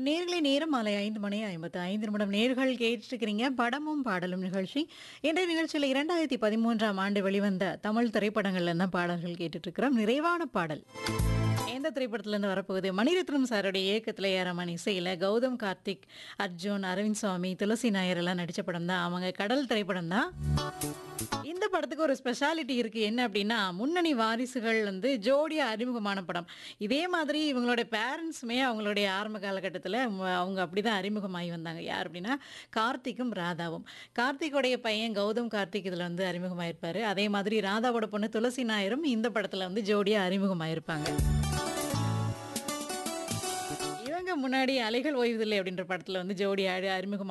நேர்களை நேரம் மாலை ஐந்து மணி ஐம்பத்து ஐந்து நிமிடம் நேர்கள் கேட்டிருக்கிறீங்க படமும் பாடலும் நிகழ்ச்சி இன்றைய நிகழ்ச்சியில் இரண்டாயிரத்தி பதிமூன்றாம் ஆண்டு வெளிவந்த தமிழ் திரைப்படங்கள்ல தான் பாடல்கள் கேட்டுட்டு இருக்கிறோம் நிறைவான பாடல் எந்த திரைப்படத்துல இருந்து வரப்போகுது மணிரத்னம் சாருடைய இயக்கத்தில் ஏறமான இசையில் கௌதம் கார்த்திக் அர்ஜுன் அரவிந்த் சுவாமி துளசி நாயர் எல்லாம் நடித்த படம் தான் அவங்க கடல் திரைப்படம் தான் இந்த படத்துக்கு ஒரு ஸ்பெஷாலிட்டி இருக்கு என்ன அப்படின்னா முன்னணி வாரிசுகள் வந்து ஜோடியா அறிமுகமான படம் இதே மாதிரி இவங்களோட பேரண்ட்ஸுமே அவங்களுடைய ஆரம்ப காலகட்டத்தில் அவங்க அப்படிதான் அறிமுகமாகி வந்தாங்க யார் அப்படின்னா கார்த்திக்கும் ராதாவும் கார்த்திகோடைய பையன் கௌதம் கார்த்திக் இதில் வந்து அறிமுகமாயிருப்பாரு அதே மாதிரி ராதாவோட பொண்ணு துளசி நாயரும் இந்த படத்தில் வந்து ஜோடியா அறிமுகமாயிருப்பாங்க இவங்க முன்னாடி அலைகள் ஓய்வதில்லை அப்படின்ற படத்தில் வந்து ஜோடி அறிமுகமான